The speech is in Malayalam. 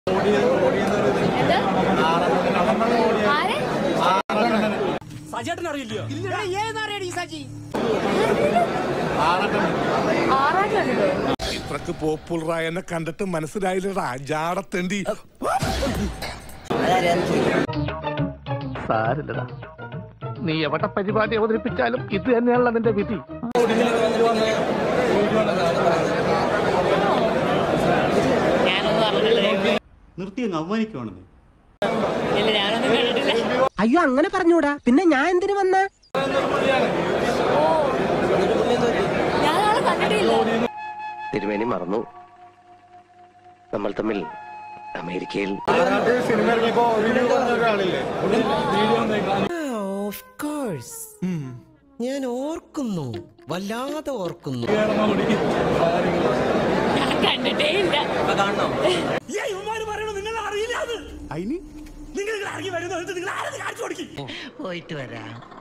എന്ത്? ആരെ? ആറാട്ട് കണ്ടിട്ടോ? ഇത്രക്ക് പോപ്പുലറായ എന്നെ കണ്ടിട്ട് മനസ്സിലായില്ലടാ ജാടത്തേണ്ടി സാരില്ലടാ നീ എവിടെ പരിപാടി അവതരിപ്പിച്ചാലും ഇത് തന്നെയാണല്ലോ നിന്റെ വിധി നിർത്തി അങ്ങ് അവമാനിക്കുവാണെന്ന് അയ്യോ അങ്ങനെ പറഞ്ഞൂടാ പിന്നെ ഞാൻ എന്തിനു വന്ന ഞാൻ ആളെ കണ്ടിട്ടില്ല തിരുമേനി മറന്നു നമ്മൾ തമ്മിൽ അമേരിക്കയിൽ ഓഫ് കോഴ്സ് ഞാൻ ഓർക്കുന്നു വല്ലാതെ ഓർക്കുന്നു ഞാൻ കണ്ടിട്ടേ ഇല്ല പോയിട്ട് വരാം